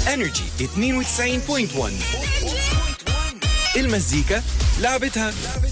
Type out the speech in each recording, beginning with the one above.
انرجي 92.1 المزيكا لعبتها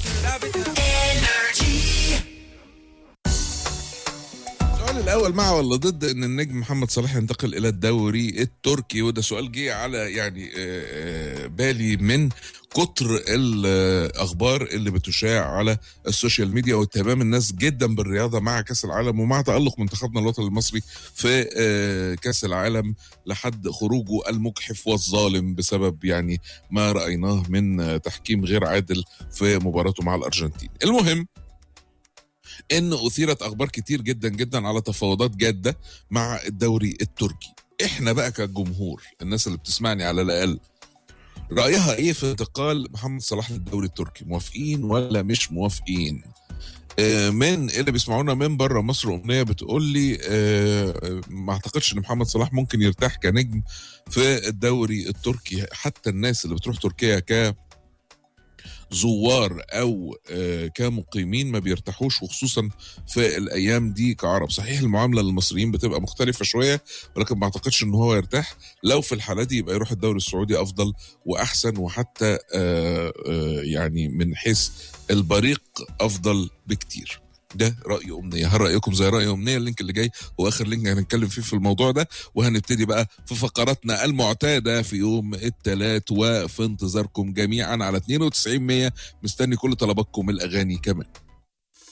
السؤال الاول مع ولا ضد ان النجم محمد صلاح ينتقل الى الدوري التركي وده سؤال جه على يعني آه، آه، بالي من كتر الاخبار اللي بتشاع على السوشيال ميديا واهتمام الناس جدا بالرياضه مع كاس العالم ومع تالق منتخبنا الوطني المصري في آه، كاس العالم لحد خروجه المجحف والظالم بسبب يعني ما رايناه من آه، تحكيم غير عادل في مباراته مع الارجنتين. المهم ان اثيرت اخبار كتير جدا جدا على تفاوضات جاده مع الدوري التركي احنا بقى كجمهور الناس اللي بتسمعني على الاقل رايها ايه في انتقال محمد صلاح للدوري التركي موافقين ولا مش موافقين آه، من اللي بيسمعونا من بره مصر امنيه بتقول لي آه، ما اعتقدش ان محمد صلاح ممكن يرتاح كنجم في الدوري التركي حتى الناس اللي بتروح تركيا ك زوار او آه، كمقيمين ما بيرتاحوش وخصوصا في الايام دي كعرب صحيح المعامله للمصريين بتبقى مختلفه شويه ولكن ما اعتقدش ان هو يرتاح لو في الحاله دي يبقى يروح الدوري السعودي افضل واحسن وحتى آه، آه، يعني من حيث البريق افضل بكتير ده رأي أمنية هل رأيكم زي رأي أمنية اللينك اللي جاي هو آخر لينك هنتكلم فيه في الموضوع ده وهنبتدي بقى في فقراتنا المعتادة في يوم الثلاث وفي انتظاركم جميعا على 92 100 مستني كل طلباتكم الأغاني كمان